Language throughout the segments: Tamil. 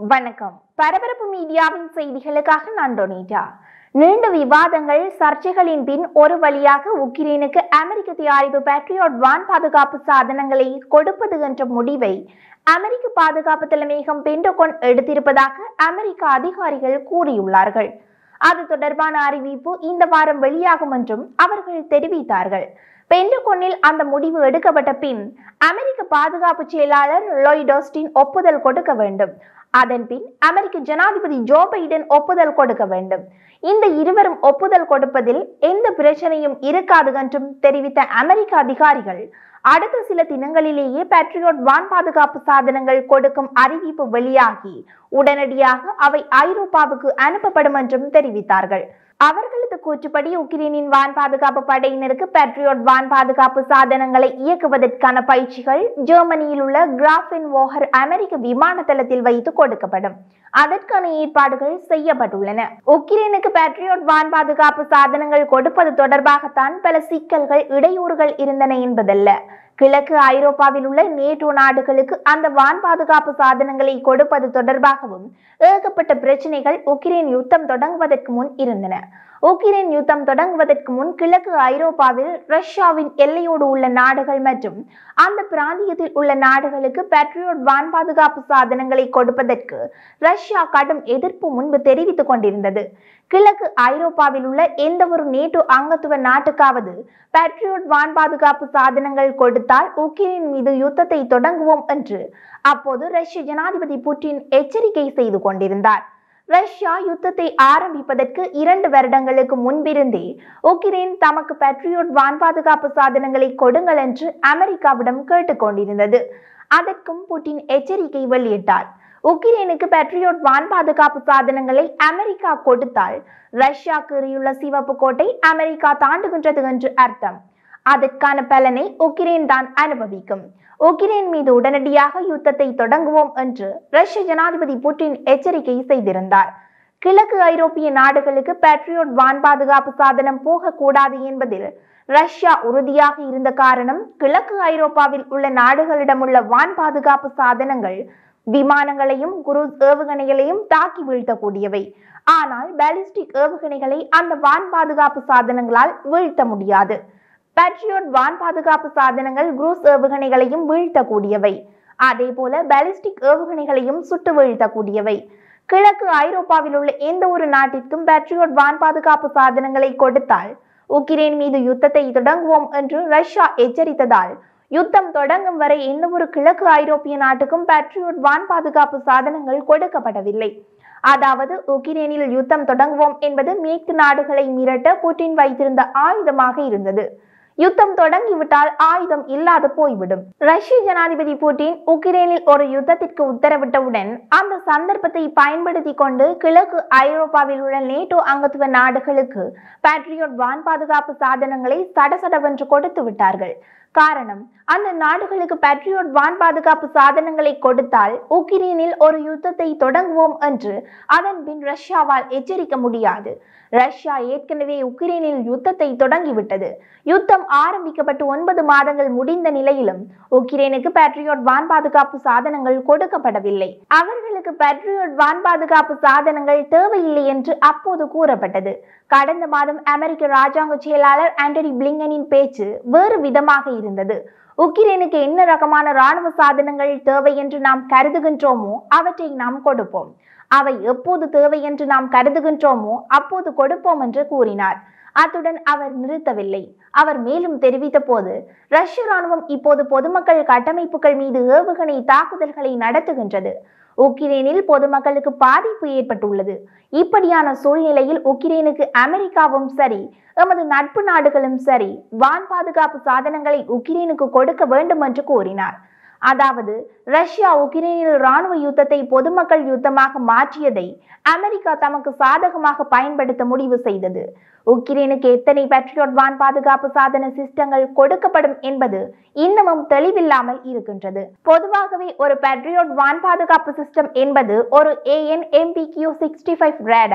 வணக்கம் பரபரப்பு மீடியாவின் செய்திகளுக்காக நான் டொனிட்டா நீண்ட விவாதங்கள் சர்ச்சைகளின் பின் ஒரு வழியாக உக்ரைனுக்கு அமெரிக்க தயாரிப்பு பேட்ரியாட் வான் பாதுகாப்பு சாதனங்களை கொடுப்பது என்ற முடிவை அமெரிக்க பாதுகாப்பு தலைமையகம் பென்டகோன் எடுத்திருப்பதாக அமெரிக்க அதிகாரிகள் கூறியுள்ளார்கள் அது தொடர்பான அறிவிப்பு இந்த வாரம் வெளியாகும் என்றும் அவர்கள் தெரிவித்தார்கள் பென்டகோனில் அந்த முடிவு எடுக்கப்பட்ட பின் அமெரிக்க பாதுகாப்பு செயலாளர் லோயிட் ஆஸ்டின் ஒப்புதல் கொடுக்க வேண்டும் அதன் பின் அமெரிக்க ஜனாதிபதி ஜோ பைடன் ஒப்புதல் கொடுக்க வேண்டும் இந்த இருவரும் ஒப்புதல் கொடுப்பதில் எந்த பிரச்சனையும் இருக்காது என்றும் தெரிவித்த அமெரிக்க அதிகாரிகள் அடுத்த சில தினங்களிலேயே பேட்ரியாட் வான் பாதுகாப்பு சாதனங்கள் கொடுக்கும் அறிவிப்பு வெளியாகி உடனடியாக அவை ஐரோப்பாவுக்கு அனுப்பப்படும் என்றும் தெரிவித்தார்கள் அவர்களது கூற்றுப்படி உக்ரைனின் வான் பாதுகாப்பு படையினருக்கு பேட்ரியாட் வான் பாதுகாப்பு சாதனங்களை இயக்குவதற்கான பயிற்சிகள் ஜெர்மனியில் உள்ள கிராஃபின் வோஹர் அமெரிக்க விமான தளத்தில் வைத்து கொடுக்கப்படும் அதற்கான ஏற்பாடுகள் செய்யப்பட்டுள்ளன உக்ரைனுக்கு பேட்ரியாட் வான் பாதுகாப்பு சாதனங்கள் கொடுப்பது தொடர்பாகத்தான் பல சிக்கல்கள் இடையூறுகள் இருந்தன என்பதல்ல கிழக்கு ஐரோப்பாவில் உள்ள நேட்டோ நாடுகளுக்கு அந்த வான் பாதுகாப்பு சாதனங்களை கொடுப்பது தொடர்பாகவும் ஏகப்பட்ட பிரச்சனைகள் உக்ரைன் யுத்தம் தொடங்குவதற்கு முன் இருந்தன உக்ரைன் யுத்தம் தொடங்குவதற்கு முன் கிழக்கு ஐரோப்பாவில் ரஷ்யாவின் எல்லையோடு உள்ள நாடுகள் மற்றும் அந்த பிராந்தியத்தில் உள்ள நாடுகளுக்கு பேட்ரியாட் வான் பாதுகாப்பு சாதனங்களை கொடுப்பதற்கு ரஷ்யா கடும் எதிர்ப்பு முன்பு தெரிவித்துக் கொண்டிருந்தது கிழக்கு ஐரோப்பாவில் உள்ள எந்த ஒரு நேட்டோ அங்கத்துவ நாட்டுக்காவது பேட்ரியாட் வான் பாதுகாப்பு சாதனங்கள் கொடுத்தால் உக்ரைன் மீது யுத்தத்தை தொடங்குவோம் என்று அப்போது ரஷ்ய ஜனாதிபதி புட்டின் எச்சரிக்கை செய்து கொண்டிருந்தார் ரஷ்யா யுத்தத்தை ஆரம்பிப்பதற்கு இரண்டு வருடங்களுக்கு முன்பிருந்தே உக்ரைன் தமக்கு பேட்ரியாட் வான் பாதுகாப்பு சாதனங்களை கொடுங்கள் என்று அமெரிக்காவிடம் கேட்டுக்கொண்டிருந்தது அதற்கும் புட்டின் எச்சரிக்கை வெளியிட்டார் உக்ரைனுக்கு பேட்ரியாட் வான் பாதுகாப்பு சாதனங்களை அமெரிக்கா கொடுத்தால் ரஷ்யா கீறியுள்ள சிவப்பு கோட்டை அமெரிக்கா தாண்டுகின்றது என்று அர்த்தம் அதற்கான பலனை உக்ரைன் தான் அனுபவிக்கும் உக்ரைன் மீது உடனடியாக யுத்தத்தை தொடங்குவோம் என்று ரஷ்ய ஜனாதிபதி புட்டின் எச்சரிக்கை செய்திருந்தார் கிழக்கு ஐரோப்பிய நாடுகளுக்கு பேட்ரியாட் வான் பாதுகாப்பு சாதனம் போகக்கூடாது என்பதில் ரஷ்யா உறுதியாக இருந்த காரணம் கிழக்கு ஐரோப்பாவில் உள்ள நாடுகளிடமுள்ள வான் பாதுகாப்பு சாதனங்கள் விமானங்களையும் குரூஸ் ஏவுகணைகளையும் தாக்கி வீழ்த்தக்கூடியவை ஆனால் பாலிஸ்டிக் ஏவுகணைகளை அந்த வான் பாதுகாப்பு சாதனங்களால் வீழ்த்த முடியாது பேட்ரியாட் வான் பாதுகாப்பு சாதனங்கள் குரூஸ் ஏவுகணைகளையும் வீழ்த்தக்கூடியவை அதே போல பாலிஸ்டிக் ஏவுகணைகளையும் சுட்டு வீழ்த்தக்கூடியவை கிழக்கு ஐரோப்பாவில் உள்ள எந்த ஒரு நாட்டிற்கும் பேட்ரியாட் வான் பாதுகாப்பு சாதனங்களை கொடுத்தால் உக்ரைன் மீது யுத்தத்தை தொடங்குவோம் என்று ரஷ்யா எச்சரித்ததால் யுத்தம் தொடங்கும் வரை எந்த ஒரு கிழக்கு ஐரோப்பிய நாட்டுக்கும் பேட்ரியாட் வான் பாதுகாப்பு சாதனங்கள் கொடுக்கப்படவில்லை அதாவது உக்ரைனில் யுத்தம் தொடங்குவோம் என்பது மேற்கு நாடுகளை மிரட்ட புட்டின் வைத்திருந்த ஆயுதமாக இருந்தது யுத்தம் தொடங்கிவிட்டால் ஆயுதம் இல்லாது போய்விடும் ரஷ்ய ஜனாதிபதி புட்டின் உக்ரைனில் ஒரு யுத்தத்திற்கு உத்தரவிட்டவுடன் அந்த சந்தர்ப்பத்தை பயன்படுத்தி கொண்டு கிழக்கு ஐரோப்பாவில் உள்ள நேட்டோ அங்கத்துவ நாடுகளுக்கு பேட்ரியாட் வான் பாதுகாப்பு சாதனங்களை சடசடவென்று கொடுத்து விட்டார்கள் காரணம் அந்த நாடுகளுக்கு பேட்ரியாட் வான் பாதுகாப்பு சாதனங்களை கொடுத்தால் உக்ரைனில் ஒரு யுத்தத்தை தொடங்குவோம் என்று அதன் பின் ரஷ்யாவால் எச்சரிக்க முடியாது ரஷ்யா ஏற்கனவே உக்ரைனில் யுத்தத்தை தொடங்கிவிட்டது யுத்தம் ஆரம்பிக்கப்பட்டு ஒன்பது மாதங்கள் முடிந்த நிலையிலும் உக்ரைனுக்கு பேட்ரியாட் வான் பாதுகாப்பு சாதனங்கள் கொடுக்கப்படவில்லை அவர்களுக்கு பேட்ரியாட் வான் பாதுகாப்பு சாதனங்கள் தேவையில்லை என்று அப்போது கூறப்பட்டது கடந்த மாதம் அமெரிக்க ராஜாங்க செயலாளர் ஆண்டனி பிளிங்கனின் பேச்சு வேறு விதமாக இருந்தது உக்ரைனுக்கு என்ன ரகமான ராணுவ சாதனங்கள் தேவை என்று நாம் கருதுகின்றோமோ அவற்றை நாம் கொடுப்போம் அவை எப்போது தேவை என்று நாம் கருதுகின்றோமோ அப்போது கொடுப்போம் என்று கூறினார் அத்துடன் அவர் நிறுத்தவில்லை அவர் மேலும் தெரிவித்த போது ரஷ்ய ராணுவம் இப்போது பொதுமக்கள் கட்டமைப்புகள் மீது ஏவுகணை தாக்குதல்களை நடத்துகின்றது உக்ரைனில் பொதுமக்களுக்கு பாதிப்பு ஏற்பட்டுள்ளது இப்படியான சூழ்நிலையில் உக்ரைனுக்கு அமெரிக்காவும் சரி எமது நட்பு நாடுகளும் சரி வான் பாதுகாப்பு சாதனங்களை உக்ரைனுக்கு கொடுக்க வேண்டும் என்று கூறினார் அதாவது ரஷ்யா உக்ரைனில் ராணுவ யுத்தத்தை பொதுமக்கள் யுத்தமாக மாற்றியதை அமெரிக்கா தமக்கு சாதகமாக பயன்படுத்த முடிவு செய்தது உக்ரைனுக்கு எத்தனை பேட்ரியாட் வான் பாதுகாப்பு சாதன சிஸ்டங்கள் கொடுக்கப்படும் என்பது இன்னமும் தெளிவில்லாமல் இருக்கின்றது பொதுவாகவே ஒரு பேட்ரியாட் வான் பாதுகாப்பு சிஸ்டம் என்பது ஒரு AN MPQ sixty five radar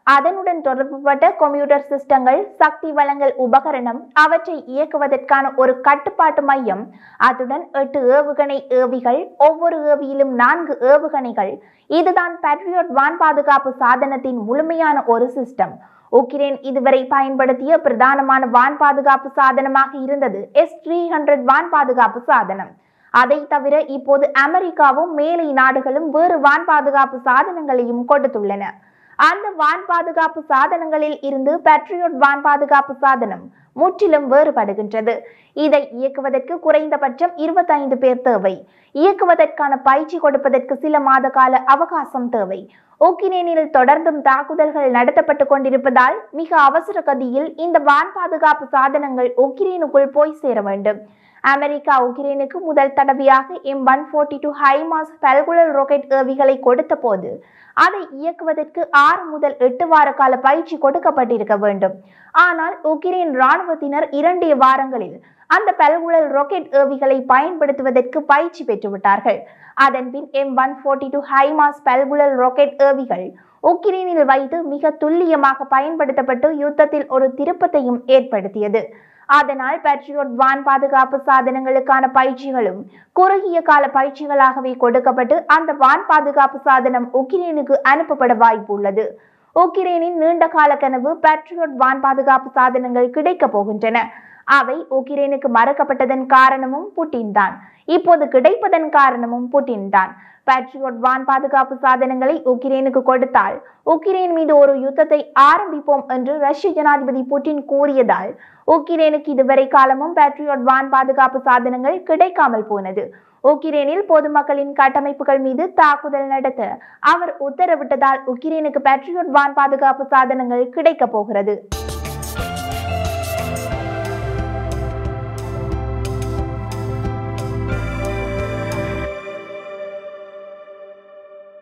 அதனுடன் தொடர்புபட்ட கம்ப்யூட்டர் சிஸ்டங்கள் சக்தி வழங்கல் உபகரணம் அவற்றை இயக்குவதற்கான ஒரு கட்டுப்பாட்டு மையம் அத்துடன் எட்டு ஏவுகணை ஏவிகள் ஒவ்வொரு ஏவியிலும் நான்கு ஏவுகணைகள் இதுதான் பேட்ரியாட் வான் பாதுகாப்பு சாதனத்தின் முழுமையான ஒரு சிஸ்டம் உக்ரைன் இதுவரை பயன்படுத்திய பிரதானமான வான் பாதுகாப்பு சாதனமாக இருந்தது எஸ் த்ரீ ஹண்ட்ரட் வான் பாதுகாப்பு சாதனம் அதை தவிர இப்போது அமெரிக்காவும் மேலை நாடுகளும் வேறு வான் பாதுகாப்பு சாதனங்களையும் கொடுத்துள்ளன அந்த வான் பாதுகாப்பு சாதனங்களில் இருந்து பேட்ரியோட் வான் பாதுகாப்பு சாதனம் முற்றிலும் வேறுபடுகின்றது இதை இயக்குவதற்கு குறைந்தபட்சம் இருபத்தைந்து பேர் தேவை இயக்குவதற்கான பயிற்சி கொடுப்பதற்கு சில மாத கால அவகாசம் தேவை உக்ரைனில் தொடர்ந்தும் தாக்குதல்கள் நடத்தப்பட்டு கொண்டிருப்பதால் மிக அவசர கதியில் இந்த வான் பாதுகாப்பு சாதனங்கள் உக்ரைனுக்குள் போய் சேர வேண்டும் அமெரிக்கா உக்ரைனுக்கு முதல் தடவையாக M one forty two HIMARS பல்குலர் ராக்கெட் ஏவிகளை கொடுத்த போது அதை இயக்குவதற்கு ஆறு முதல் எட்டு வார கால பயிற்சி கொடுக்கப்பட்டிருக்க வேண்டும் ஆனால் உக்ரைன் இராணுவத்தினர் இரண்டு வாரங்களில் அந்த பல்குழல் ராக்கெட் ஏவிகளை பயன்படுத்துவதற்கு பயிற்சி பெற்றுவிட்டார்கள் அதன்பின் M one forty two HIMARS பல்குழல் ராக்கெட் ஏவிகள் உக்ரைனில் வைத்து மிக துல்லியமாக பயன்படுத்தப்பட்டு யுத்தத்தில் ஒரு திருப்பத்தையும் ஏற்படுத்தியது அதனால் பேட்ரியோட் வான் பாதுகாப்பு சாதனங்களுக்கான பயிற்சிகளும் குறுகிய கால பயிற்சிகளாகவே கொடுக்கப்பட்டு அந்த வான் பாதுகாப்பு சாதனம் உக்ரைனுக்கு அனுப்பப்பட வாய்ப்பு உள்ளது உக்ரைனின் நீண்ட கால கனவு பேட்ரியோட் வான் பாதுகாப்பு சாதனங்கள் கிடைக்கப் போகின்றன அவை உக்ரைனுக்கு மறக்கப்பட்டதன் காரணமும் புட்டின் தான் இப்போது கிடைப்பதன் காரணமும் புட்டின் தான் பேட்ரியோட் வான் பாதுகாப்பு சாதனங்களை உக்ரைனுக்கு கொடுத்தால் உக்ரைன் மீது ஒரு யுத்தத்தை ஆரம்பிப்போம் என்று ரஷ்ய ஜனாதிபதி புட்டின் கூறியதால் உக்ரைனுக்கு இதுவரை காலமும் பேட்ரியோட் வான் பாதுகாப்பு சாதனங்கள் கிடைக்காமல் போனது உக்ரைனில் பொதுமக்களின் கட்டமைப்புகள் மீது தாக்குதல் நடத்த அவர் உத்தரவிட்டதால் உக்ரைனுக்கு பேட்ரியோட் வான் பாதுகாப்பு சாதனங்கள் கிடைக்கப் போகிறது